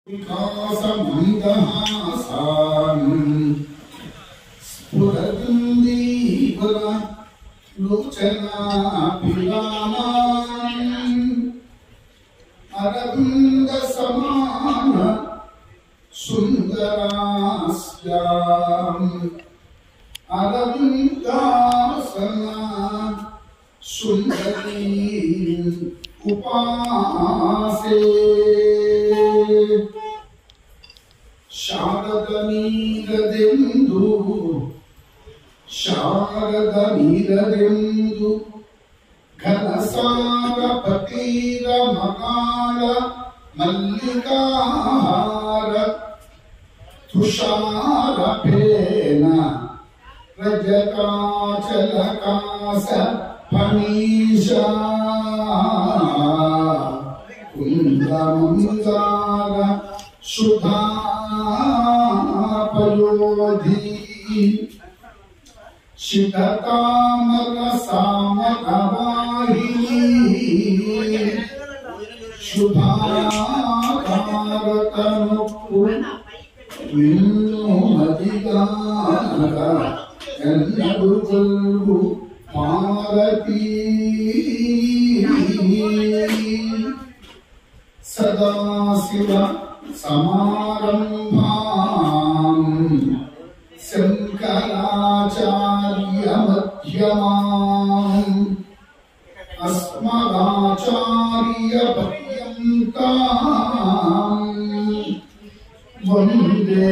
వికాసమందహాసాన్ స్ఫురదుందీవర లోచనాభిరామాన్ అరవింద సమాన సుందరాస్యాం అరవిందాసనా సుందరీ ఉపాసే శారద నీరదెందు శారద నీరదెందు ఘనసార పటీర మకాల మల్లికాహార తుషార ఫేన రజకాచలకాస ఫణీషా కుందమందార సుధాపయోధి శిఖతామర సామకవాహిని శుభాకారతనుపు విన్ను మదిగానక ఎన్నడు కొల్గు పారతీ సదాశివ సమారంభాం శంకరాచార్య మధ్యమాం అస్మదాచార్య పర్యంతాం వందే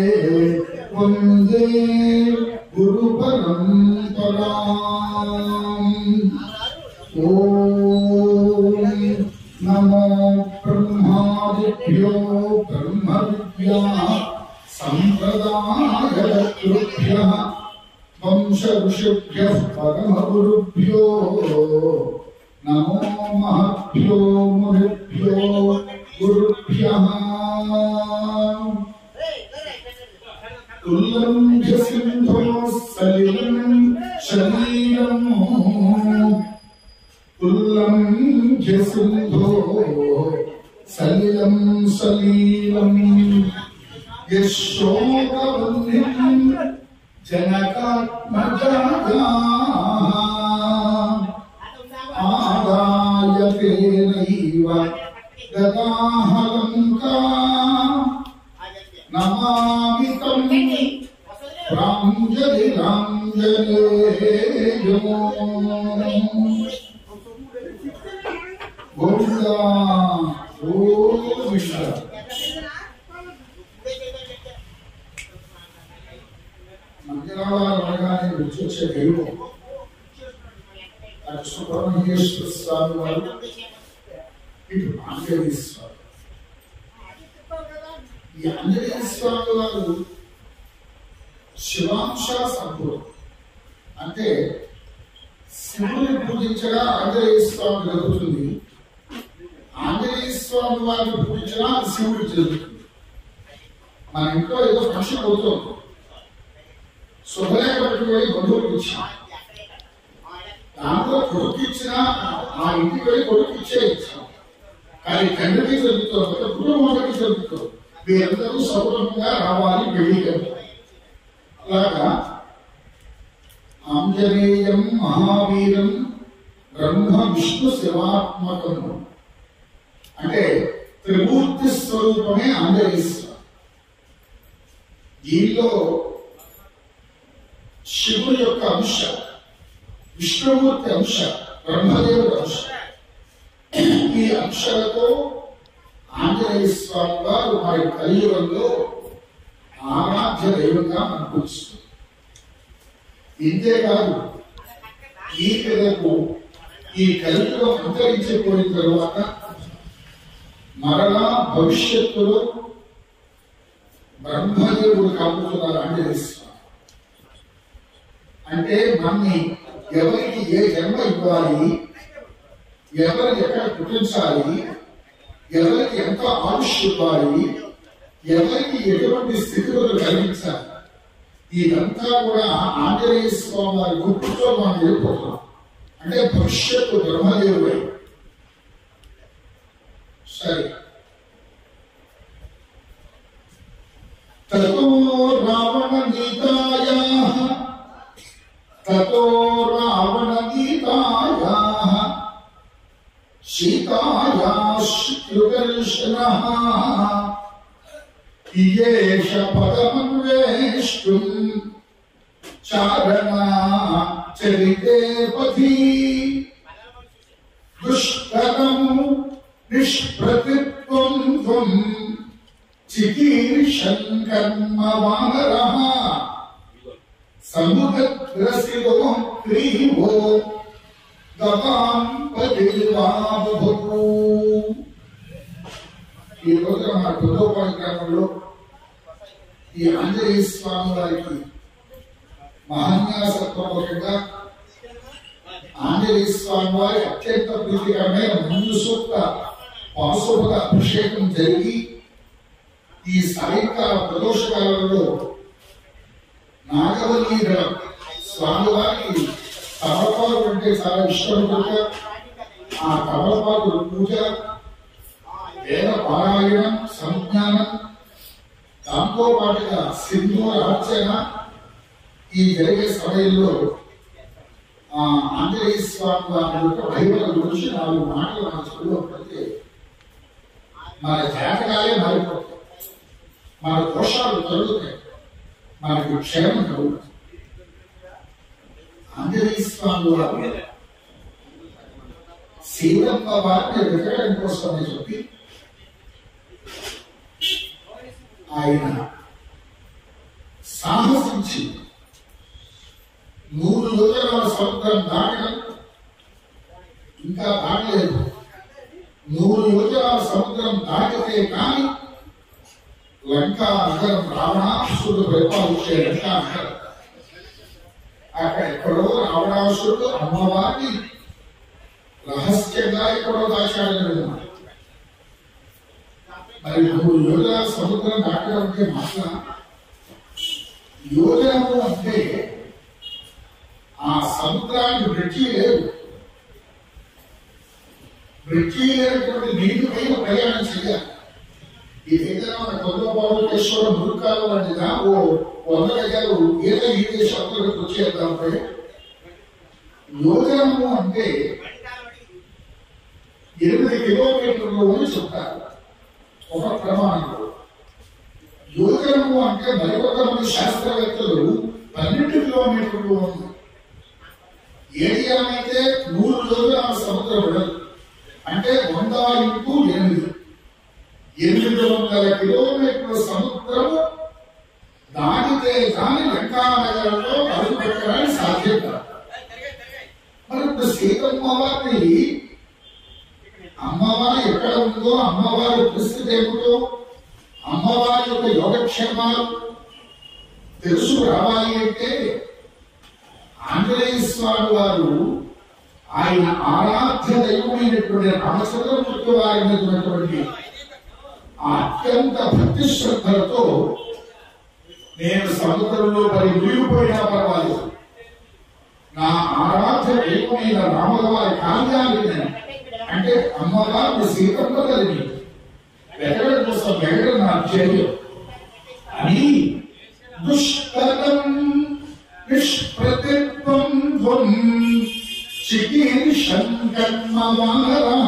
వందే గురు పరంపరాం ఓం నమో బ్రహ్మాదిభ్యో బ్రహ్మ విద్యా సంప్రదాయకృభ్య వంశ ఋషిభ్య పరమ గురుభ్యో నమో మహభ్యో మునిభ్యో గురుభ్య ఉల్లంఘ్య సింధో సలిలం శరీరం ఉల్లంఘ్య సింధో సలిలం సలీలం యశోకవన్యం జనకాత్మజాగా ఆదాయ తేనైవ దదాహలంకా నమామి తం ప్రాంజలి రాంజనేయో గోవిందా గోవిందా మందిరాలు అనగానే వచ్చే తెలుగు అటు సుబ్రహ్మణ్యేశ్వర స్వామి వారు ఇటు ఆంజనేయ స్వామి ఈ ఆంజనేయ స్వామి వారు శివాంశ సంపూర్ణ అంటే శివుని పూజించగా ఆంజనేయ స్వామి జరుగుతుంది ఆంజనేయ స్వామి వారిని పూజించగా శివుడు జరుగుతుంది మన ఇంట్లో ఏదో ఫంక్షన్ అవుతుంది శుభలేఖ పెట్టుబడి బంధువులకు ఇచ్చాం దాంట్లో కొడుకు ఇచ్చినా ఆ ఇంటికి వెళ్ళి కొడుకు ఇచ్చే ఇచ్చాం కానీ తండ్రికి జరుగుతుంది కుటుంబానికి జరుగుతుంది మీరందరూ సౌరభంగా రావాలి పెళ్లి అలాగా ఆంజనేయం మహావీరం బ్రహ్మ విష్ణు శివాత్మకం అంటే త్రిమూర్తి స్వరూపమే ఆంజనేయ స్వామి దీనిలో శివుని యొక్క అంశ విష్ణుమూర్తి అంశ బ్రహ్మదేవుడి అంశ ఈ అంశాలతో ఆంజనేయ స్వామి వారు వారి కలియుగంలో ఆరాధ్య దైవంగా మనకు వస్తుంది ఇంతేకాదు ఈ పిదకు ఈ కలియుగం అంతరించిపోయిన తరువాత మరలా భవిష్యత్తులో బ్రహ్మదేవుడు కాబోతున్నారు ఆంజనేయ స్వామి అంటే మన్ని ఎవరికి ఏ జన్మ ఇవ్వాలి ఎవరిని ఎక్కడ పుట్టించాలి ఎవరికి ఎంత ఆయుష్ ఇవ్వాలి ఎవరికి ఎటువంటి స్థితిగతులు కలిగించాలి ఇదంతా కూడా ఆంజనేయ స్వామి వారి గుర్తుతో మనం వెళ్ళిపోతున్నాం అంటే భవిష్యత్తు బ్రహ్మదేవుడే సరే తతో రావణ గీతాయాః తతో రావణ గీతాయాః సీతాయాశ్రుదర్శనः ఇయేష పదమన్వేష్టుం చారణా చరితే పథి దుష్కరం నిష్ప్రతిత్వం త్వం చికీర్షన్ కర్మ వానరః సముద్రసిదో క్రీవో గవాం పతిర్వాబభూ ఈ రోజున మన పెద్దోపాటి గ్రామంలో ఈ ఆంజనేయ స్వామి వారికి మహాన్యాసత్వపూర్వకంగా ఆంజనేయ స్వామి వారి అత్యంత ప్రీతికరమైన ముందు సూక్త పాశుపత అభిషేకం జరిగి ఈ సాయంకాల ప్రదోషకాలంలో నాగవల్లి స్వామివారికి తమలపాకు అంటే చాలా ఇష్టం కనుక ఆ తమలపాకుల పూజ వేద పారాయణం సంజ్ఞానం దాంతో పాటుగా సింధూర అర్చన ఈ జరిగే సమయంలో ఆ ఆంజనేయ స్వామి వారి యొక్క మహిమల గురించి నాలుగు మాటలు మన చెవులో పడితే మన జాతకాలే మారిపోతాయి మన దోషాలు తొలుగుతాయి మనకు క్షేమం కలుగుతుంది ఆంజనేయ స్వామి వారు సీతమ్మ వారిని వెతకడం కోసమని చెప్పి ఆయన సాహసించి నూరు యోజనాల సముద్రం దాటడం ఇంకా దాటలేదు నూరు యోజనాల సముద్రం దాటితే కానీ లంకా నగరం రావణాసురుడు పరిపాలించే లంకా నగరం అక్కడ ఎక్కడో రావణాసురుడు అమ్మవారిని రహస్యంగా ఎక్కడో దాచాడని విన్నాం మరి నూరు యోజనాల సముద్రం దాటడం అంటే మాట యోజనము అంటే ఆ సముద్రానికి బ్రిడ్జి లేదు బ్రిడ్జి లేనటువంటి నీటి పైన ప్రయాణం చేయాలి ఏదైనా మన కొందపావుకేశ్వరం మురుకాలు వంటిదా ఓ వంద గజాలు ఏదో ఈ దేశాలకు వచ్చేద్దాంపై యోజనము అంటే ఎనిమిది కిలోమీటర్లు అని చెప్తారు ఒక ప్రమాణంలో యోజనము అంటే మరికొక మంది శాస్త్రవేత్తలు పన్నెండు కిలోమీటర్లు ఉంది ఏది ఏమైతే నూరు యోజనాల సముద్రం వెళ్ళదు అంటే వంద ఇంటూ ఎనిమిది ఎనిమిది వందల కిలోమీటర్ల సముద్రము దాటితే కానీ లంకానగరంలో అడుగు పెట్టడానికి సాధ్యం కాదు మరి ఇప్పుడు సీతమ్మ వారిని అమ్మవారు ఎక్కడ ఉందో అమ్మవారి పరిస్థితి ఏమిటో అమ్మవారి యొక్క యోగక్షేమాలు తెలుసు రావాలి అంటే ఆంజనేయ స్వామి వారు ఆయన ఆరాధ్య దైవమైనటువంటి రామచంద్రమూర్తి వారినటువంటి ఆ అత్యంత భక్తి శ్రద్ధలతో నేను సముద్రంలో పడి మునిగిపోయినా పర్వాలేదు నా ఆరాధ్య దైవమైన రామవారి కార్యాన్ని అంటే అమ్మవారిని సీతమ్మ తల్లిని వెతకడం కోసం వెళ్ళడం నా చర్య అని దుష్కరం నిష్ప్రతిత్వం ధ్వం చికీర్షం కర్మవారః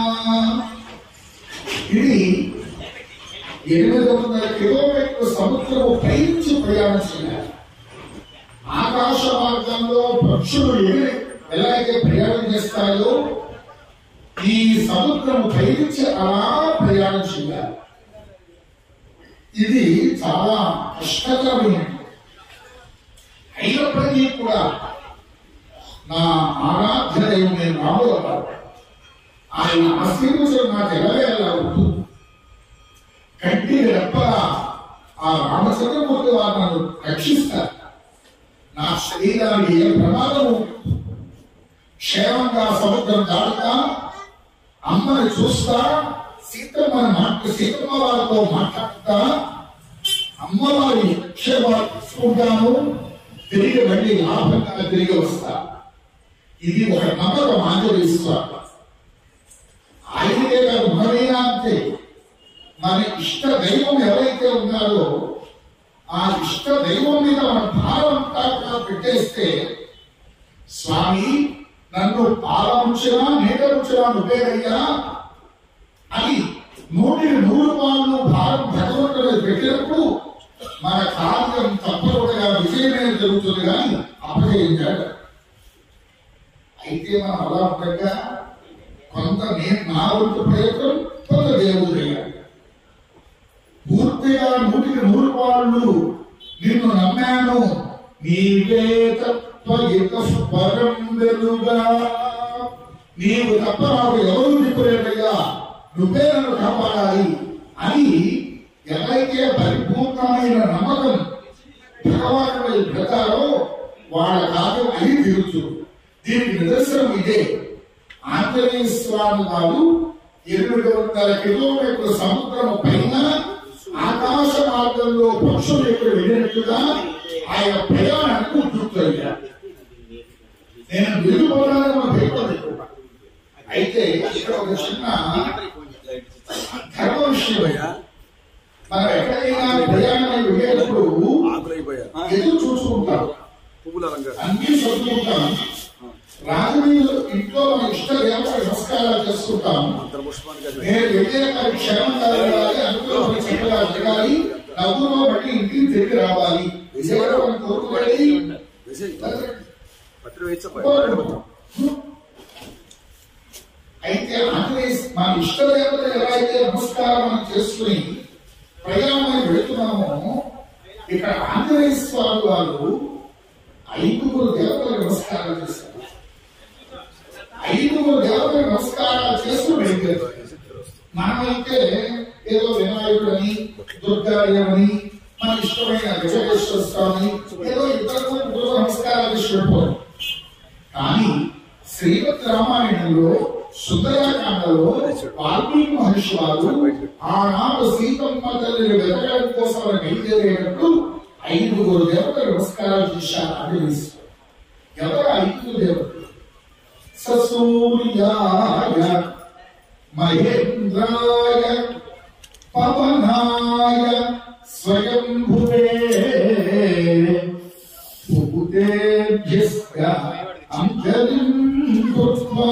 ఇది ఎనిమిది వందల కిలోమీటర్ల సముద్రము పైనుంచి ప్రయాణం చేయాలి ఆకాశ మార్గంలో పక్షులు ఎగిరి ఎలా అయితే ప్రయాణం చేస్తాయో ఈ సముద్రము పైనుంచి అలా ప్రయాణం చేయాలి ఇది చాలా కష్టతరమైనది అయినప్పటికీ కూడా నా ఆరాధ్య దైవమైన రాముల వారు ఆయన ఆశీర్వచనం నాకు ఎలాగేలా ఉంటుంది కంటి రెప్పల ఆ రామచంద్రమూర్తి వారు నన్ను రక్షిస్తారు నా శరీరానికి ఏ ప్రమాదము క్షేమంగా సముద్రం దాటుతా అమ్మని చూస్తా సీతమ్మని మాట సీతమ్మ వారితో మాట్లాడుతా అమ్మవారి క్షేమాలు తీసుకుంటాను తిరిగి మళ్ళీ లాభంగా తిరిగి వస్తా ఇది ఒక నమ్మకం ఆంజనేయ స్వామి ఆయనకే కాదు మనమైనా అంతే మన ఇష్ట దైవం ఎవరైతే ఉన్నారో ఆ ఇష్ట దైవం మీద మన భారం అంతా పెట్టేస్తే స్వామి నన్ను పాలముంచినా నీట ఉంచినా నువ్వేనయ్యా అని నూటికి నూరు పాలు భారం భగవంతుడు మీద పెట్టినప్పుడు మన కార్యం తప్పకుండా విజయమే జరుగుతుంది కానీ అపజయం జరగదు అయితే మనం అలా ఉండగా కొంత నేను నా వంతు ప్రయత్నం కొంత దేవుడు చేయాలి పూర్తిగా నూటికి నూరు పాళ్ళు నిన్ను నమ్మాను నీవే తప్ప ఇక పరం వెలుగా నీవు తప్ప నాకు ఎవరు దిక్కులేదయ్యా నువ్వే నన్ను కాపాడాలి అని ఎవరైతే పరిపూర్ణమైన నమ్మకం భగవానుడి పెడతారో వాళ్ళ కార్యం అయి తీరుచు దీనికి నిదర్శనం ఇదే ఆంజనేయ స్వామి వారు ఎనిమిది వందల కిలోమీటర్ల సముద్రం పైన ఆకాశ మార్గంలో పక్షులు ఎక్కడ వెళ్ళినట్లుగా ఆయన ప్రయాణానికి ఉద్యుక్తయ్యారు నేను వెళ్ళిపోవడానికి మన భయపడలేదు అయితే ఇక్కడ ఒక చిన్న ధర్మ విషయం మనం ఎక్కడైనా ప్రయాణం వెళ్ళేటప్పుడు ఆకులైపోయా ఎదురు చూసుకుంటాం పువ్వుల రంగు అన్ని చదువుకుంటాం రాజులు ఇంట్లో మన ఇష్ట దేవత నమస్కారాలు చేసుకుంటాం అంతర పుష్పానికి అది నేను వెళ్ళే క్షేమంగా వెళ్ళాలి అనుకూలమైన చక్కగా జరగాలి నవ్వులో బట్టి ఇంటికి తిరిగి రావాలి విజయవాడ మనం కోరుకోవాలి వేసేయ్. పత్రి వేయించపోయా అయితే ఆంజనేయ మన ఇష్ట దేవతలు ఎలా అయితే నమస్కారం మనం చేసుకుని ప్రయాణం వెళుతున్నామో ఇక్కడ ఆంజనేయ స్వామి వారు ఐదుగురు దేవతలకు నమస్కారం చేశారు ఐదుగురు దేవతలకు నమస్కారాలు చేస్తూ వెళ్ళారు మనమైతే ఏదో వినాయకుడని దుర్గాయమని మన ఇష్టమైన వెంకటేశ్వర స్వామి ఏదో ఇద్దరు ముగ్గురు నమస్కారాలు చేసి వెళ్ళిపోరు కానీ శ్రీమద్ రామాయణంలో సుందరాకాండలో వాల్మీకి మహర్షి వారు ఆనాడు సీతమ్మ తల్లిని వెతకడం కోసం బయలుదేరేటప్పుడు ఐదుగురు దేవతలు నమస్కారాలు చేశారు ఆంజనేయ ఎవరు ఐదుగురు దేవతలు ససూర్యాయ మహేంద్రాయ పవనాయ స్వయంభువే భూతేభ్యస్య అంజలిం కృత్వా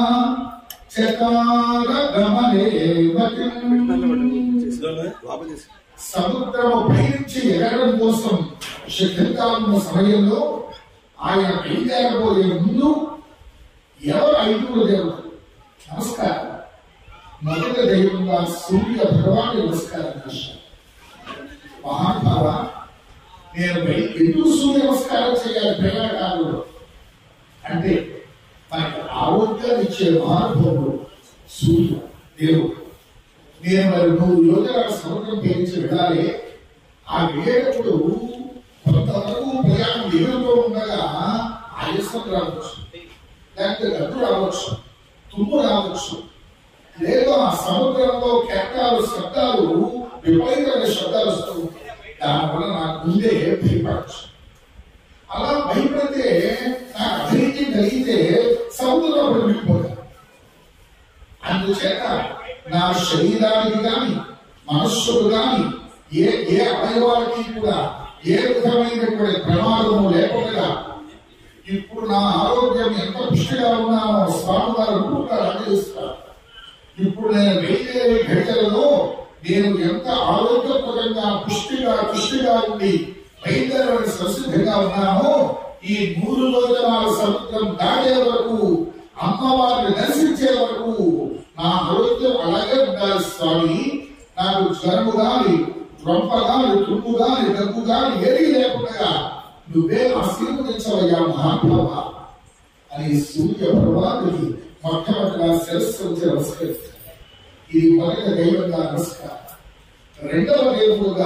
చకార గమనే మతిం లోపల చేసి సముద్రము పైనుంచి ఎగరడం కోసం సిద్ధంగా ఉన్న సమయంలో ఆయన బయలుదేరబోయే ముందు ఎవరు ఐదుగురు దేవుడు నమస్కారం మొదటి దైవంగా సూర్య భగవాన్ నమస్కారం చేశారు మహానుభావ నేను బయ- ఎందుకు సూర్య నమస్కారం చేయాలి ప్రయాణకాలంలో అంటే మనకి ఆరోగ్యాన్ని ఇచ్చే మహానుభావుడు సూర్య దేవుడు నేను మరి నూరు యోజనాల సముద్రం పేరించి వెళ్ళాలి ఆ వెళ్ళేటప్పుడు కొంతవరకు ప్రయాణం ఎదురుతో ఉండగా ఆయాసం రావచ్చు లేకపోతే గడ్డు రావచ్చు తుమ్ము రావచ్చు లేదా ఆ సముద్రంలో కెట్టాలు శబ్దాలు విపరీతమైన శబ్దాలు వస్తూ ఉంటాయి. దానివల్ల నాకు ముందే భయపడచ్చు అలా భయపడితే నాకు అభివృద్ధి కలిగితే సముద్రంలో వెళ్ళిపోతాను అందుచేత నా శరీరానికి గాని మనస్సుకు గాని ఏ ఏ అవయవాలకి కూడా ఏ విధమైనటువంటి ప్రమాదము లేకుండా ఇప్పుడు నా ఆరోగ్యం ఎంత పుష్టిగా ఉన్నానో స్వామి వారు అనుకుంటారు అందిస్తారు ఇప్పుడు నేను వెళ్ళే గడియలలో నేను ఎంత ఆరోగ్యప్రదంగా పుష్టిగా పుష్టిగా ఉండి బయలుదేరని సంసిద్ధంగా ఉన్నానో ఈ మూడు రోజుల సముద్రం దాటే వరకు అమ్మవారిని దర్శించే వరకు నా ఆరోగ్యం అలాగే ఉండాలి స్వామి నాకు జ్వరము గాని రొంప గాని తుమ్ము గాని దగ్గు గాని ఏది లేకుండా నువ్వే ఆశీర్వదించవయ్యా మహాత్మా అని సూర్య భగవానుడికి మొట్టమొదటిగా శిరస్సు ఉంచి నమస్కరిస్తారు ఇది మొదటి దైవంగా నమస్కారం రెండవ దేవుడుగా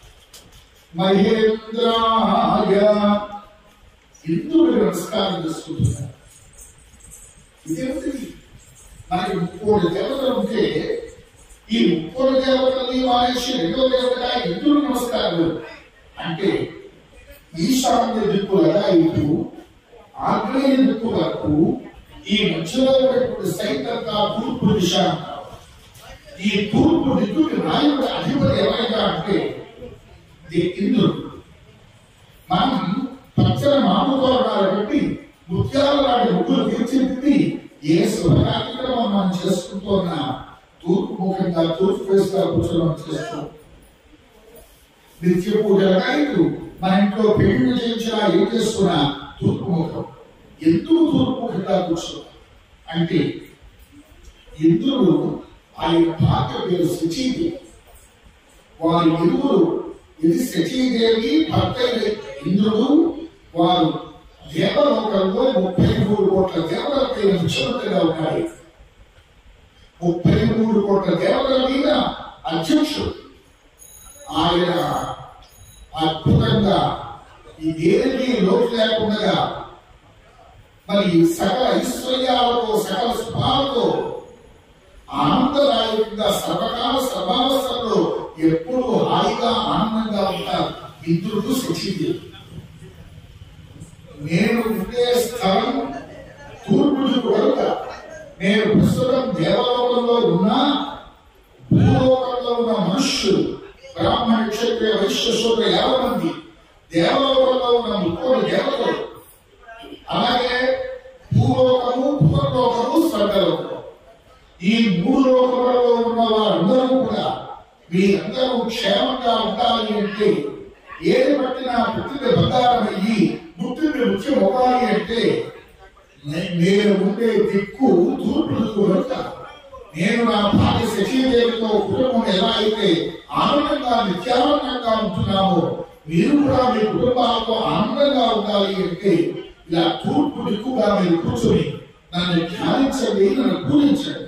మహేంద్రాయ ఇంద్రుడికి నమస్కారం చేసుకుంటున్నారు ఇదేమిటి మనకి ముక్కోటి దేవతలు ఉంటే ఈ ముక్కోటి దేవతల్ని వారేసి రెండో దేవతగా ఇంద్రుడు నమస్కారం అంటే ఈశాన్య దిక్కులుగా ఇటు ఆగ్నేయ దిక్కు వరకు ఈ మధ్యలో ఉన్నటువంటి సైతంగా తూర్పు దిశ అంటారు. ఈ తూర్పు దిక్కుకి నాయకుడు అధిపతి ఎవరైనా అంటే ఇది ఇంద్రుడు కూర్చొని చేస్తాం నిత్య పూజలు కాదు మన ఇంట్లో పెళ్లి చేయించినా ఏం చేస్తున్నా తూర్పు ముఖం ఎందుకు తూర్పు ముఖంగా కూర్చున్నా అంటే ఇంద్రుడు ఆయన భార్య పేరు శచీదేవి వారి ఇరువురు ఇది శచీదేవి భర్త అయిన ఇంద్రుడు వారు దేవలోకంలో ముప్పై మూడు కోట్ల దేవతలపై ముఖ్యమంత్రిగా ఉన్నాయి ముప్పై మూడు కోట్ల దేవతల మీద అధ్యక్షుడు ఆయన అద్భుతంగా ఈ దేనికి లోటు లేకుండా మరి సకల ఐశ్వర్యాలతో సకల శుభాలతో ఆనందదాయకంగా సర్వకాల సర్వావస్థల్లో ఎప్పుడు హాయిగా ఆనందంగా ఉంటారు ఇంద్రుడు శిక్షింది నేను ఉండే స్థలం తూర్పు దిక్కు కనుక నేను ప్రస్తుతం దేవలోకంలో ఉన్నా భూలోకంలో ఉన్న మనుష్యులు బ్రాహ్మణ క్షత్రియ వైశ్య శూద్ర యాభై మంది దేవలోకంలో ఉన్న ముప్పై దేవతలు అలాగే భూలోకము భూలోకము స్వర్గలోకము ఈ మూడు లోకములలో ఉన్న వారందరూ కూడా మీరందరూ క్షేమంగా ఉండాలి అంటే ఏది పట్టినా పుట్టిన బంగారం అయ్యి పుట్టిన ముఖ్యం అవ్వాలి అంటే నే- నేను ఉండే దిక్కు తూర్పు దిక్కు కనుక నేను నా భార్య శశీదేవితో కుటుంబం ఎలా అయితే ఆనందంగా నిత్యానందంగా ఉంటున్నామో మీరు కూడా మీ కుటుంబాలతో ఆనందంగా ఉండాలి అంటే ఇలా తూర్పు దిక్కుగా మీరు కూర్చొని నన్ను ధ్యానించండి నన్ను పూజించండి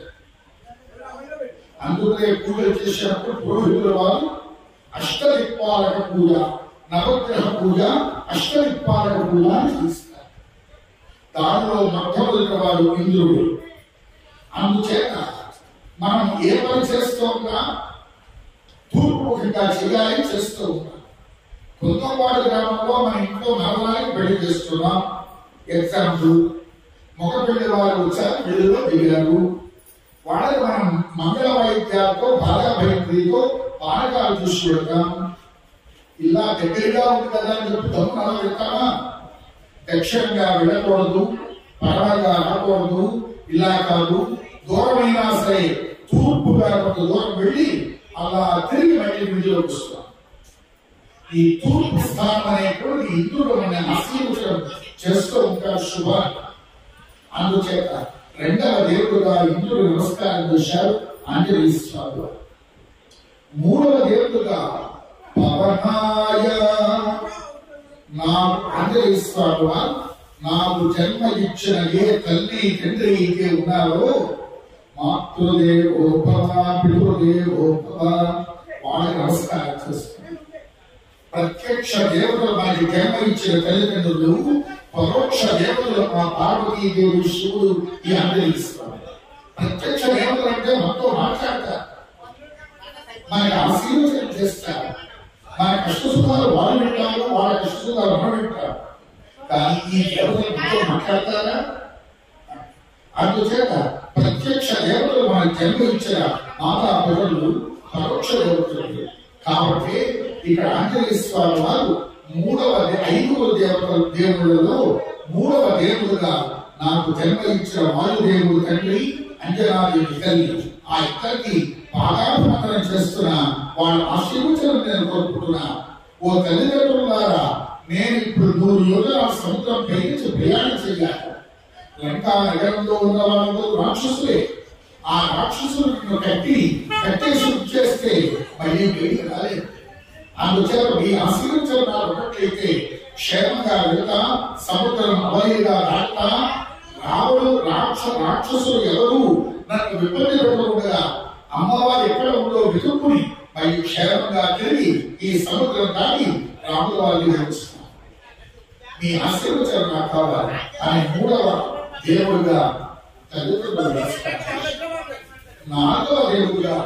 అందుకే పూజలు చేసినప్పుడు పురోహితుల వారు అష్టదిక్పాలక పూజ నవగ్రహ పూజ అష్టదిక్పాలక పూజ అని చేస్తారు దానిలో మొట్టమొదటి వాడు ఇంద్రుడు అందుచేత మనం ఏ పని చేస్తూ ఉన్నా తూర్పుముఖంగా చేయాలి చేస్తూ ఉన్నాం కొంతపాడు గ్రామంలో మన ఇంట్లో నవలానికి పెళ్లి చేస్తున్నాం ఎగ్జాంపుల్ మగ పెళ్లి వారు వచ్చారు పెళ్లిలో దిగారు వాళ్ళకి మనం మంగళ వైద్యాలతో బాగా భయంతో పానకాలు చూసి పెడతాం ఇలా దగ్గరగా ఉంది కదా అని చెప్పి దమ్ము అలా పెడతామా దక్షిణంగా వెళ్ళకూడదు పరమగా రాకూడదు ఇలా కాదు దూరమైనా సరే తూర్పుగా కొంత దూరం వెళ్ళి అలా తిరిగి మళ్ళీ విడిలోకి వస్తాం ఈ తూర్పు స్థానం అనేటువంటి ఇంద్రుడు మన ఆశీర్వచనం చేస్తూ ఉంటారు శుభాన్ని అందుచేత రెండవ దేవుడుగా ఇంద్రుడు నమస్కారం చేశారు ఆంజనేయ స్వామి వారు. మూడవ దేవుడుగా పవనాయ నాకు ఆంజనేయ స్వామి వారు నాకు జన్మ ఇచ్చిన ఏ తల్లి తండ్రి అయితే ఉన్నారో మాతృదేవోభవ పితృదేవోభవ వాళ్ళకి నమస్కారం చేస్తున్నాను ప్రత్యక్ష దేవతలు మనకి జన్మ ఇచ్చిన తల్లిదండ్రులు పరోక్ష దేవతలు మా పార్వతీదేవి శివుడు ఈ అందరిస్తారు ప్రత్యక్ష దేవతలు అంటే మనతో మాట్లాడతారు మనకి ఆశీర్వచనం చేస్తారు మన కష్ట సుఖాలు వాళ్ళు వింటారు వాళ్ళ కష్ట సుఖాలు మనం వింటారు కానీ ఈ దేవతలు మనతో మాట్లాడతారా అందుచేత ప్రత్యక్ష దేవతలు మన జన్మ ఇచ్చిన మాతా పిల్లలు పరోక్ష దేవతలు కాబట్టి ఇక్కడ ఆంజనేయ స్వామి వారు మూడవ దే- ఐదుగురు దేవతల దేవుళ్ళలో మూడవ దేవుడుగా నాకు జన్మ ఇచ్చిన వాయుదేవుడు తండ్రి అంజనాదేవి తల్లి ఆ ఇద్దరికి పాదాభివందనం చేస్తున్నా వాళ్ళ ఆశీర్వచనం నేను కోరుకుంటున్నా ఓ తల్లిదండ్రులారా నేను ఇప్పుడు నూరు యోజనాల సముద్రం పైకి ప్రయాణం చేయాలి లంకా నగరంలో ఉన్న వాళ్ళందరూ రాక్షసులే ఆ రాక్షసులను కట్టి కట్టేసి చేస్తే మళ్ళీ బయటికి రాలేదు అందుచేత మీ ఆశీర్వచనం నాకు ఉన్నట్లయితే క్షేమంగా వెళ్తా సముద్రం అవలీగా దాటా రావడు రాక్ష రాక్షసులు ఎవరు నన్ను విపత్తి పెట్టకుండా అమ్మవారు ఎక్కడ ఉందో వెతుక్కుని మళ్ళీ క్షేమంగా తిరిగి ఈ సముద్రం దాటి రాముల వారిని వచ్చున్నాను మీ ఆశీర్వచనం నాకు కావాలి అని మూడవ దేవుడుగా తల్లిదండ్రులు నమస్కారం. నాలుగవ దేవుడుగా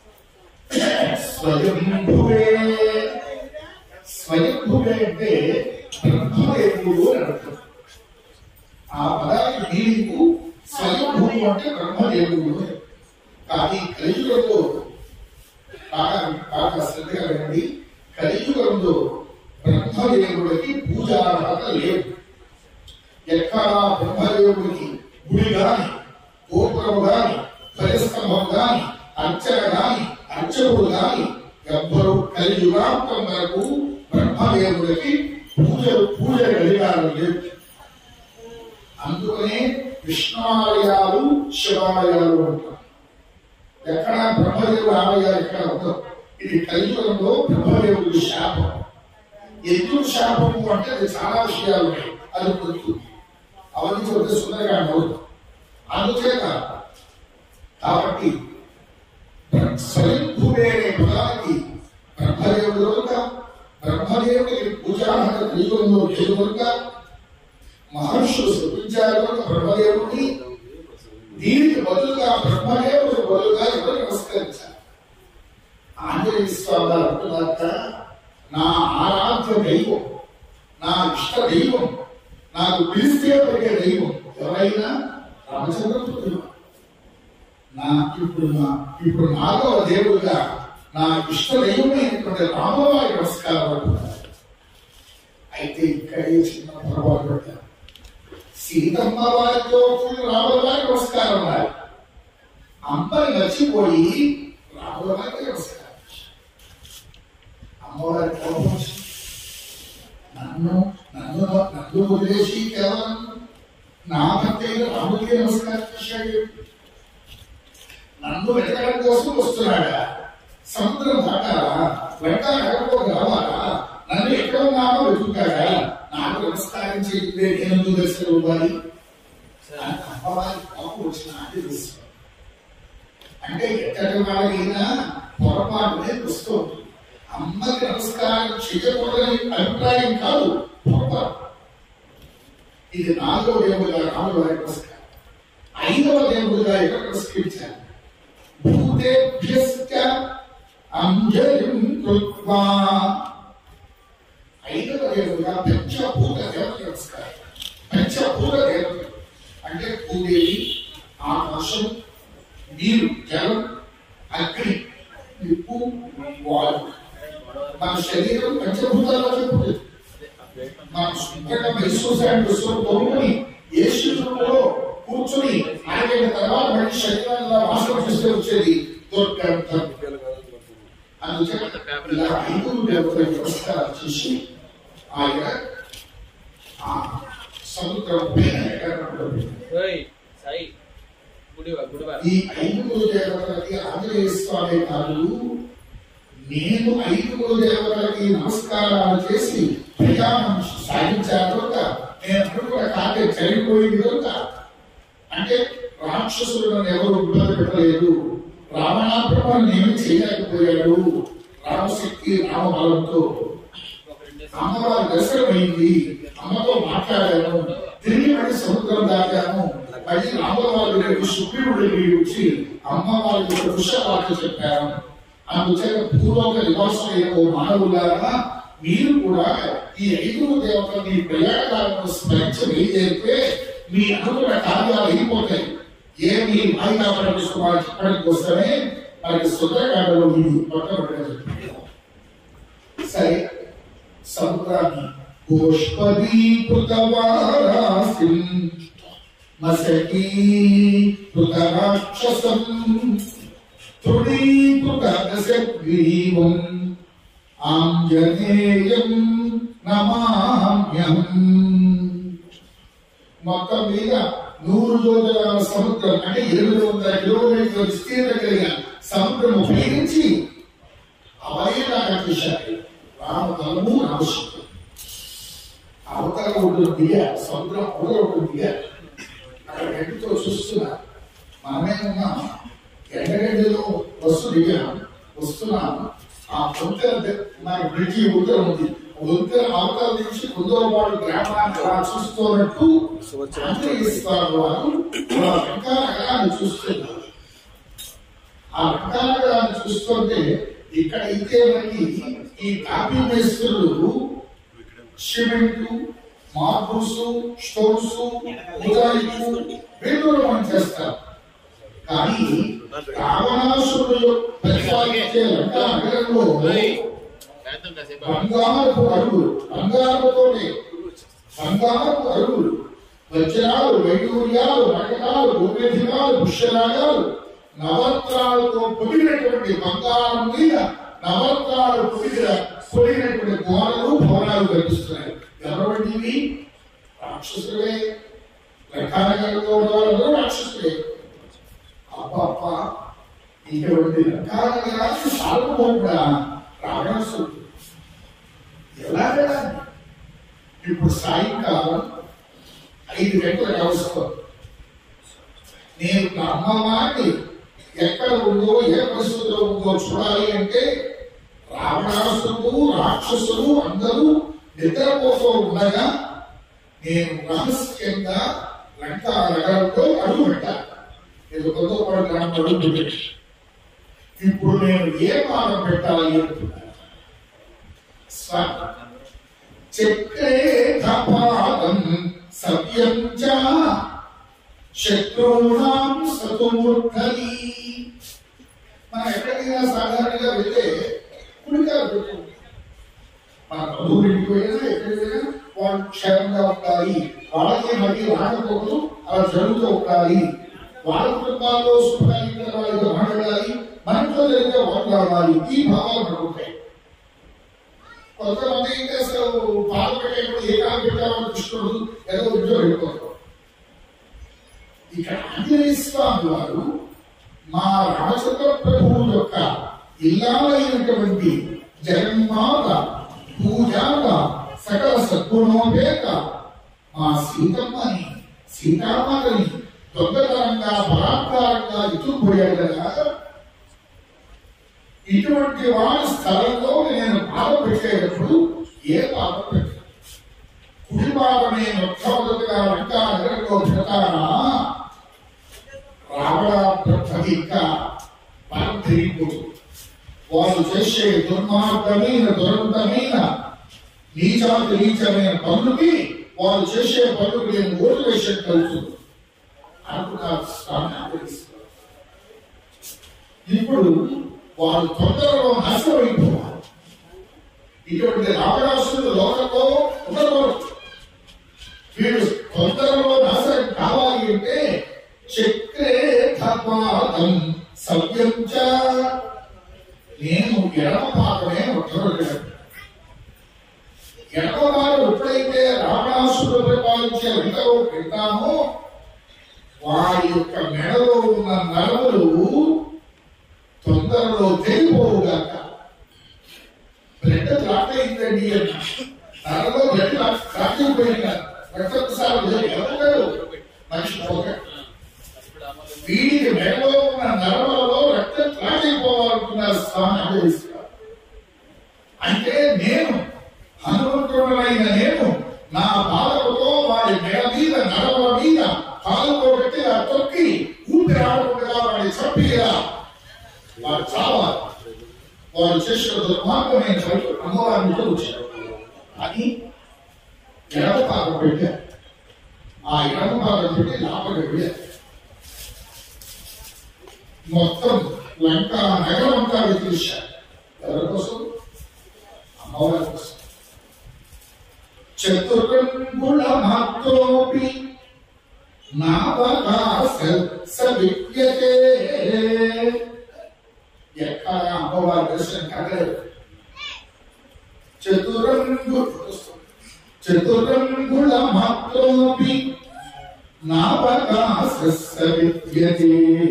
స్వయంభువే స్వయంభువే అంటే బ్రహ్మదేవుడు అని అర్థం ఆ పదానికి మీనింగు స్వయంభువు అంటే బ్రహ్మదేవుడు అని. కానీ కలియుగంలో బాగా బాగా శ్రద్ధగా వినండి కలియుగంలో బ్రహ్మదేవుడికి పూజార్హత లేదు ఎక్కడా బ్రహ్మదేవుడికి గుడి గాని గోపురము గాని పరిస్తంభం గాని అర్చన గాని అర్చకుడు కానీ ఎవ్వరు కలియుగాంతం వరకు బ్రహ్మదేవుడికి పూజలు పూజలు అధికారం లేదు అందుకనే విష్ణువాలయాలు శివాలయాలు అంటారు ఎక్కడ బ్రహ్మదేవుడు ఆలయాలు ఎక్కడ ఉండవు ఇది కలియుగంలో బ్రహ్మదేవుడి శాపం ఎందుకు శాపము అంటే అది చాలా విషయాలు ఉన్నాయి అది గుర్తుంది అవన్నీ చెబితే సుందరగా నవ్వుతాం అందుచేత కాబట్టి స్వయంభూమే అనే పదానికి బ్రహ్మదేవుడు కనుక బ్రహ్మదేవుడికి పూజాహన కలియుగంలో లేదు కనుక మహర్షులు స్థుతించారు కనుక బ్రహ్మదేవుడిని దీనికి బదులుగా బ్రహ్మదేవుడు బదులుగా ఎవరు నమస్కరించారు ఆంజనేయ స్వామి గారు అంటున్నారట నా ఆరాధ్య దైవం నా ఇష్ట దైవం నాకు పిలిస్తే పలికే దైవం ఎవరైనా రామచంద్రపుత్రుడు నా ఇప్పుడు నా ఇప్పుడు నాగవ దేవుడుగా నా ఇష్ట దైవమైనటువంటి రామవారి నమస్కారం అంటున్నారు అయితే ఇక్కడే చిన్న పొరపాటు పడ్డారు సీతమ్మ వారితో కూడి రాముల వారికి నమస్కారం వారి అమ్మని మర్చిపోయి రాముల వారికి నమస్కారం అమ్మవారి కోపం వచ్చింది. నన్ను నన్ను నన్ను వదిలేసి కేవలం నా భర్త అయిన రాముడికి నమస్కారం చేశాడు నన్ను వెతకడం కోసం వస్తున్నాడా సముద్రం దాటాలా వెంట నగరంలోకి రావాలా నన్ను ఎక్కడ ఉన్నామో వెతుకుతాడా నాకు నమస్కారం చేయట్లే నేను దర్శనం ఇవ్వాలి అని అమ్మవారి కోపం వచ్చిన అంటే తెలుసు అంటే ఎక్కడి వాళ్ళకైనా పొరపాటు అనేది వస్తూ ఉంటుంది అమ్మకి నమస్కారం చేయకూడదని అభిప్రాయం కాదు పొరపాటు ఇది నాలుగో దేవుడుగా రాముల వారి నమస్కారం ఐదవ దేవుడుగా ఎక్కడ నమస్కరించారు భూతేభ్యశ్చ అంజలిం కృత్వా ఐదవ దేవుడుగా పంచభూత దేవత నమస్కారం పంచభూత దేవత అంటే భూదేవి ఆకాశం నీరు జలం అగ్ని నిప్పు వాయు మన శరీరం పంచభూతాల్లో చెప్పుతుంది మన ఇక్కడ మైసూసాండ్ తోముకొని ఏ శిశువులో కూర్చుని ఆయన తర్వాత మళ్ళీ శరీరంలో వాసన చూస్తే వచ్చేది దొరకంతం అందుచేత ఇలా ఐదుగురు దేవతలకు నమస్కారం చేసి ఆయన ఆ సముద్రం పైన ఎగరడం ఓయ్ సాయి గుడివా గుడివా ఈ ఐదుగురు దేవతలకి ఆంజనేయ స్వామి కాదు నేను ఐదుగురు దేవతలకి నమస్కారాలు చేసి ప్రయాణం సాగించాను కనుక నేను అనుకున్న కార్యం చనిపోయింది కనుక అంటే రాక్షసులు నన్ను ఎవరు ఇబ్బంది పెట్టలేదు రావణాభ్రమణం నేను చేయలేకపోయాడు రామశక్తి రామబలంతో అమ్మవారి దర్శనమైంది అమ్మతో మాట్లాడాను తిరిగి మళ్ళీ సముద్రం దాటాను మళ్ళీ రామవారి దగ్గరికి సుగ్రీవుడి దగ్గరికి వచ్చి అమ్మవారి యొక్క పుష్పవార్త చెప్పాను అందుచేత భూలోక నివాసం అయిన ఓ మానవులారా మీరు కూడా ఈ ఐదుగురు దేవతని ప్రయాణకాలను స్మరించి వేయజేస్తే మీ అనుకున్న కార్యాలు అయిపోతాయి ఏమి వాయిదా పడేసుకోవాలి చెప్పడానికి కోసమే మనకి సుందరకాండలో ఇది పక్కన పెట్టారు సరే సముద్రాన్ని పుష్పదీకృతవారాసిం మసకీకృతరాక్షసం తృణీకృతగ్రీవం ఆంజనేయం నమామ్యం మొత్తం మీద నూరు యోజనాల సముద్రం అంటే ఎనిమిది వందల కిలోమీటర్ల విస్తీర్ణం కలిగిన సముద్రం ఉపయోగించి అవయలాగా చేశారు రామతలము రామశక్తి అవతల ఉంటుంది దిగా సముద్రం అవతల ఉంటుంది దిగా అక్కడ గడ్డితో చూస్తున్నా మనమే ఉన్నాం ఎండగడ్డిలో బస్సు దిగాం వస్తున్నాం ఆ వంతెన ద- మన బ్రిడ్జి వంతెన ఉంది వంతెన అవతల నుంచి కుందరపాడు గ్రామాన్ని అలా చూస్తున్నట్టు ఆంజనేయస్వామి వారు ఆ వెంకటనగరాన్ని చూస్తున్నారు ఆ వెంకటనగరాన్ని చూస్తుంటే ఇక్కడ అయితే మనకి ఈ కాపీ మేస్త్రులు సిమెంట్ మార్బుల్స్ స్టోన్స్ ఉదాయికు వీళ్ళు మనం చేస్తారు కానీ రావణాసురుడు పరిపాలించే లంకా నగరంలో బంగారపు అరుగులు బంగారపుతోనే బంగారపు అరుగులు వజ్రాలు వైడూర్యాలు నగరాలు గోమేధికాలు పుష్యరాగాలు నవత్రాలతో పొగినటువంటి బంగారం మీద నవత్రాలు పొగిన పొగినటువంటి గోడలు భవనాలు కనిపిస్తున్నాయి ఎవరండి ఇవి రాక్షసులే లెక్కానగరంలో ఉన్న వాళ్ళు రాక్షసులే అబ్బప్ప ఇటువంటి లెక్కానగరాన్ని సార్వభౌముడా రావణాసుడు ఎలాగా ఇప్పుడు సాయంకాలం ఐదు గంటలకు అవసరం నేను నా అమ్మవారిని ఎక్కడ ఉందో ఏ పరిస్థితిలో ఉందో చూడాలి అంటే రావణాసుడు రాక్షసులు అందరూ నిద్రపోతూ ఉండగా నేను రహస్యంగా లంకా నగరంలో అడుగు పెట్టాను ఎందుకంతో వాడు గ్రామం అడుగు పెట్టి ఇప్పుడు నేను ఏ పాదం పెట్టాలి అనుకున్నాను స్వామి చక్రే కపాలం సవ్యం చ శత్రువునాం సతుమూర్ధని మనం ఎక్కడికైనా సాధారణంగా వెళ్తే కుడికాలు పెట్టుకుంటాం మన బంధువులు ఇంటికి పోయినా ఎక్కడికి పోయినా వాళ్ళు క్షేమంగా ఉండాలి వాళ్ళకి మళ్ళీ రాకపోకలు అలా జరుగుతూ ఉండాలి వాళ్ళ కుటుంబాల్లో సుఖంగా వాళ్ళతో మాట్లాడాలి మనతో జరిగితే వాళ్ళు రావాలి ఈ భావాలు మనకు ఉంటాయి కొంతమంది ఏం చేస్తారు పాలు పెట్టేప్పుడు ఏ కాలు పెట్టామని కృష్ణుడు ఏదో ఉద్యోగం వెళ్ళిపోతారు ఇక్కడ ఆంజనేయ స్వామి వారు మా రామచంద్ర ప్రభువు యొక్క ఇల్లాలైనటువంటి జగన్మాత పూజాత సకల సద్గుణోపేత మా సీతమ్మని సీతామాతని దొంగతనంగా బలాత్కారంగా ఎత్తుకుపోయాడు కదా ఇటువంటి వారి స్థలంలో నేను పాప పెట్టేటప్పుడు ఏ పాప పెట్టాను కుడి పాపమే మొట్టమొదటిగా వెంకా నగరంలో పెడతానా రావణ బ్రహ్మదిక్క పరంతిరిపోదు వాళ్ళు చేసే దుర్మార్గమైన దురంతమైన నీచాతి నీచమైన పనులకి వాళ్ళు చేసే పనులకు నేను ఓటు వేసినట్టు అవుతుంది అనుకున్నారు స్వామి ఆదరిస్తున్నారు. ఇప్పుడు వాళ్ళు తొందరలో నాశనమైపోవాలి ఇటువంటి రావణాసుడు లోకంలో ఉండకూడదు వీడు తొందరలో నాశనం కావాలి అంటే చక్రే కపాలం సవ్యం చ నేను ఎడమ పాదమే మొట్టమొదటి ఎడమ పాదం ఎప్పుడైతే రావణాసుడు పరిపాలించే వెంటలో పెడతామో వారి యొక్క మెడలో ఉన్న నరములు తొందరలో తెలిపోవుగాక బ్లడ్ క్లాట్ అయిందండి అన్న నరలో బ్లడ్ క్లాట్ అయిపోయింది రక్తప్రసారం లేదు ఎవరు మనిషి పోక ఇప్పుడు అమలు వీడికి మెడలో ఉన్న నరములలో రక్తం క్లాట్ అయిపోవాలనుకున్నారు స్వామి ఆదేశిస్తారు అంటే నేను హనుమంతుడైన నేను నా పాదముతో వాడి మెడ మీద నరముల మీద కాలుతో పెట్టి ఆ తొక్కి ఊపిరి ఆడకుండా వాడిని చంపిగా వాడు చావాలి వారు చేసిన దుర్మార్గమైన పనులు అమ్మవారితో వచ్చారు అని ఎడమ పాదం పెట్టారు ఆ ఎడమ పాదం పెట్టి లోపలికి వెళ్ళారు మొత్తం లంక నగరం అంతా వెతికించారు ఎవరి కోసం అమ్మవారి కోసం చతురంగుళ మాత్రోపి నావకాశ సవిద్యతే ఎక్కడ అమ్మవారి దర్శనం కలగలేదు చతురంగు చతురంగుళ మాత్రోపి నావకాశ సవిద్యతే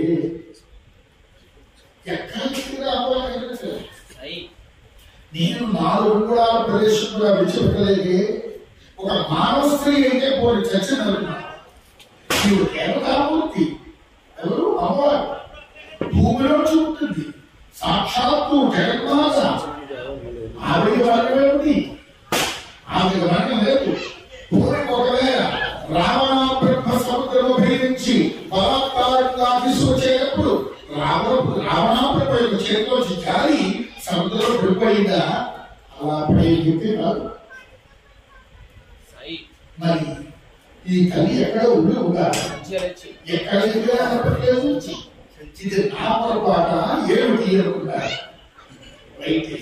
ఎక్కడ అమ్మవారి కనిపించలేదు సాయి నేను నాలుగు కూడా ప్రదేశంగా విడిచిపెట్టలేదే ఒక మానవ స్త్రీ అయితే పోయి చచ్చిన నీవు కేవలామూర్తి ఎవరు అమ్మవారు భూమిలో చూపుతుంది సాక్షాత్తు జగన్మాత ఆవిడ వర్గం ఏమిటి ఆవిడ వర్గం లేదు పూర్వం ఒకవేళ రావణ బ్రహ్మ సముద్రం భేదించి బలాత్కారంగా తీసుకొచ్చేటప్పుడు రావణ రావణ బ్రహ్మ యొక్క చేతిలోంచి జారి సముద్రంలో పడిపోయిందా అలా పడే వ్యక్తి కాదు సాయి మరి ఈ తల్లి ఎక్కడ ఉండి ఉండాలి మంచిగా ఎక్కడ చెప్పలేదు ఇది నా పొరపాట ఏమిటి అనుకుంటారు అయితే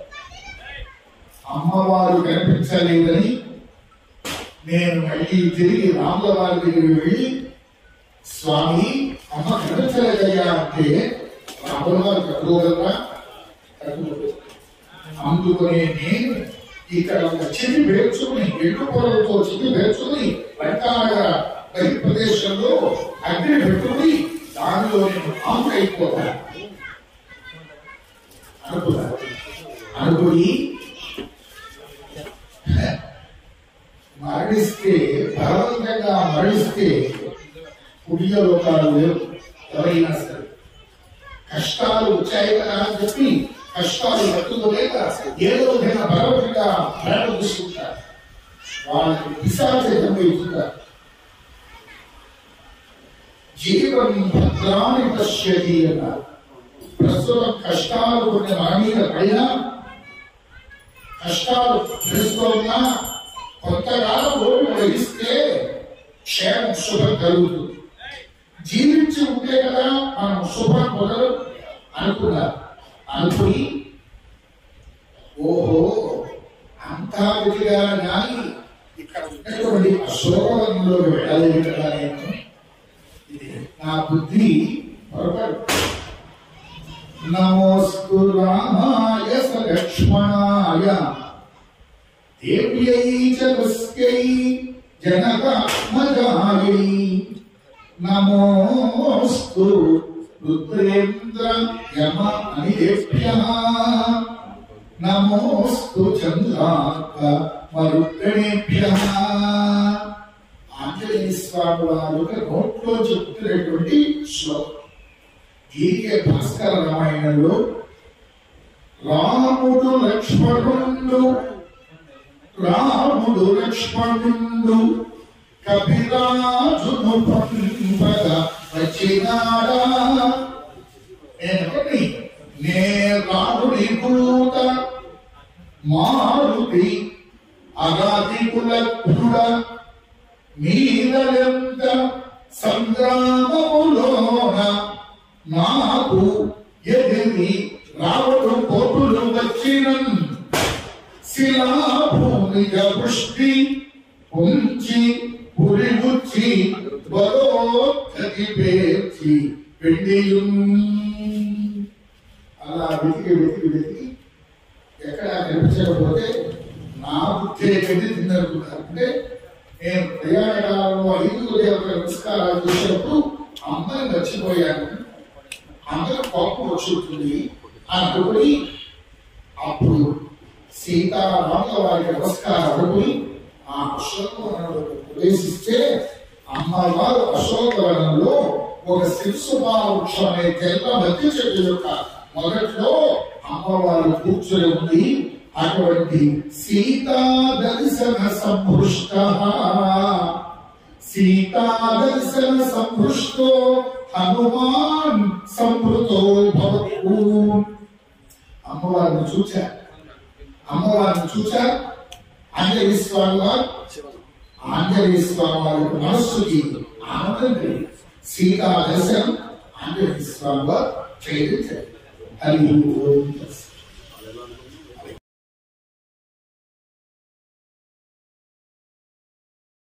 అమ్మవారు కనిపించలేదని నేను మళ్ళీ తిరిగి రాముల వారి దగ్గరికి వెళ్ళి స్వామి అమ్మ కనిపించలేదయ్యా అంటే రాముల వారు కట్టుకోగలరా కట్టుకోలేదు అందుకనే నేను ఇక్కడ ఒక చెవి పేర్చుకుని ఎండు పొరలతో చెవి పేర్చుకుని వెంటాడ బయట ప్రదేశంలో అగ్ని పెట్టుకుని దానిలో నేను ఆంపు అయిపోతా అనుకున్నా అనుకుని మరణిస్తే బలవంతంగా మరణిస్తే పుణ్యలోకాలు లేవు ఎవరైనా సరే కష్టాలు వచ్చాయి కదా అని చెప్పి కష్టాలు పట్టుకోలేక ఏదో విధంగా బలవంతంగా ప్రాణం తీసుకుంటారు వాళ్ళకి పిశాచంగా ఇస్తున్నారు జీవం భద్రాన్ని పశ్యతి అన్నారు ప్రస్తుతం కష్టాలు కొన్ని మన మీద పైన కష్టాలు తెలుస్తున్నా కొంతకాలం ఓపిక వహిస్తే క్షేమం శుభం కలుగుతుంది జీవించి ఉంటే కదా మనం శుభం పొందరు అనుకున్నారు అనుకుని ఓహో అంతా విధిగా కానీ ఇక్కడ ఉన్నటువంటి అశోకంలో వెళ్ళలేదు కదా నేను ఇది నా బుద్ధి పొరపాటు నమోస్తు రామాయ స లక్ష్మణాయ దేవ్యై చ తస్యై జనకాత్మజాయై నమోస్తు రుద్రేంద్ర యమ అనిభ్య నమోస్తు చంద్రార్క మరుగణేభ్య ఆంజనేయ స్వామి వారు నోట్లో చెప్తున్నటువంటి శ్లోకం దీనికే భాస్కర రామాయణంలో రాముడు లక్ష్మణుడు రాముడు లక్ష్మణుడు కపిరాజును పంపద వచ్చినాడా నేను నే రాముడి కూత మారుతి అరాతి కులభుడ మీదలెంత సంగ్రామములోన నాకు ఎదిరి రావుడు కోపులు వచ్చినన్ శిలాభూమిగ వృష్టి ఉంచి పురి ఉచ్చి బలోద్ధతి పేర్చి పెండియుం అలా వెతికి వెతికి వెతికి ఎక్కడ కనిపించకపోతే నా బుద్ధి ఎక్కడి తిందనుకున్నారు అంటే నేను ప్రయాణకాలంలో ఐదుగురు దేవతల నమస్కారాలు చేసినప్పుడు అందరం మర్చిపోయాను అందరూ కోపం వచ్చుంటుంది అనుకుని అప్పుడు సీతారాముల వారికి నమస్కారం అనుకుని ఆ అశోకవనంలో ప్రవేశిస్తే అమ్మవారు అశోకవనంలో ఒక శిశుపాల వృక్షం అనే తెల్ల మధ్య చెట్టు యొక్క మొదట్లో అమ్మవారు కూర్చొని ఉంది అటువంటి సీతా దర్శన సంభృష్ట సీతా దర్శన సంభృష్టో హనుమాన్ సంభృతో భవతు అమ్మవారిని చూచారు అమ్మవారిని చూచారు ఆంజనేయ స్వామి వారు ఆంజనేయ స్వామి వారి యొక్క మనస్సుకి ఆనందం కలిగింది సీతా దర్శనం ఆంజనేయ స్వామి వారు చేయించారు హరి ఓం తస్సత్.